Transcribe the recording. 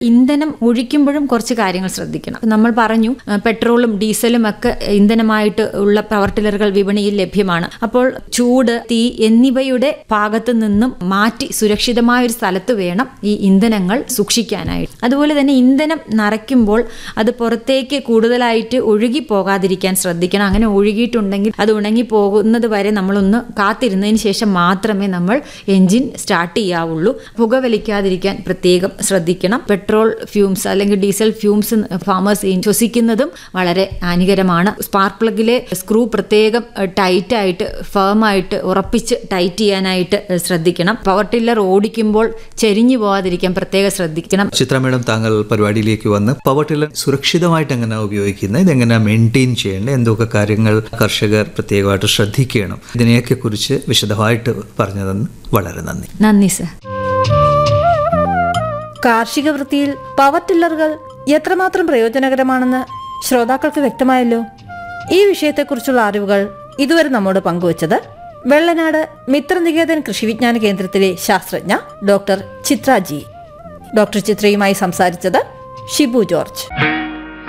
ഇന്ധനം ഒഴിക്കുമ്പോഴും കുറച്ച് കാര്യങ്ങൾ ശ്രദ്ധിക്കണം നമ്മൾ പറഞ്ഞു ആ, പെട്രോളും ഡീസലും ഒക്കെ ഇന്ധനമായിട്ട് ഉള്ള പവർ ടില്ലറുകൾ വിപണിയിൽ ലഭ്യമാണ് അപ്പോൾ ചൂട് തീ എന്നിവയുടെ ഭാഗത്ത് നിന്നും മാറ്റി സുരക്ഷിതമായ ഒരു സ്ഥലത്ത് വേണം ഈ ഇന്ധനങ്ങൾ സൂക്ഷിക്കാനായിട്ട് അതുപോലെ തന്നെ ഇന്ധനം നിറയ്ക്കുമ്പോൾ അത് പുറത്തേക്ക് കൂടുതലായിട്ട് ഒഴുകി പോകാതിരിക്കാൻ ശ്രദ്ധിക്കണം അങ്ങനെ ഒഴുകിയിട്ടുണ്ടെങ്കിൽ അത് ഉണങ്ങി പോകുന്നത് വരെ നമ്മളൊന്ന് കാത്തിരുന്നതിന് ശേഷം മാത്രമേ നമ്മൾ എൻജിൻ സ്റ്റാർട്ട് ചെയ്യാവുള്ളൂ പുകവലിക്കാതിരിക്കാൻ പ്രത്യേകം ശ്രദ്ധിക്കണം പെട്രോൾ ഫ്യൂംസ് അല്ലെങ്കിൽ ഡീസൽ ഫ്യൂംസ് ഫാമേഴ്സ് ശ്വസിക്കുന്നതും വളരെ ഹാനികരമാണ് സ്പാർക്ക് പ്ലഗിലെ സ്ക്രൂ പ്രത്യേകം ടൈറ്റ് ആയിട്ട് ഫേം ആയിട്ട് ഉറപ്പിച്ച് ടൈറ്റ് ചെയ്യാനായിട്ട് ശ്രദ്ധിക്കണം പവർ ടില്ലർ ഓടിക്കുമ്പോൾ ചെരിഞ്ഞു പോകാതിരിക്കാൻ പ്രത്യേകം ശ്രദ്ധിക്കണം ചിത്ര മേഡം താങ്കൾ പരിപാടിയിലേക്ക് വന്ന് പവർ ടില്ലർ സുരക്ഷിതമായിട്ട് എങ്ങനെ ഉപയോഗിക്കുന്നത് ഇതെങ്ങനെ മെയിൻറ്റെയിൻ ചെയ്യേണ്ടത് എന്തൊക്കെ കാര്യങ്ങൾ കർഷകർ പ്രത്യേകമായിട്ട് ശ്രദ്ധിക്കണം ഇതിനെയൊക്കെ കുറിച്ച് വിശദമായിട്ട് പറഞ്ഞതെന്ന് വളരെ നന്ദി നന്ദി സർ കാർഷിക വൃത്തിയിൽ പവർ ടില്ലറുകൾ എത്രമാത്രം പ്രയോജനകരമാണെന്ന് ശ്രോതാക്കൾക്ക് വ്യക്തമായല്ലോ ഈ വിഷയത്തെക്കുറിച്ചുള്ള അറിവുകൾ ഇതുവരെ നമ്മോട് പങ്കുവച്ചത് വെള്ളനാട് മിത്രനികേതൻ കൃഷി വിജ്ഞാന കേന്ദ്രത്തിലെ ശാസ്ത്രജ്ഞ ഡോക്ടർ ചിത്ര ജി ഡോക്ടർ ചിത്രയുമായി സംസാരിച്ചത് ഷിബു ജോർജ്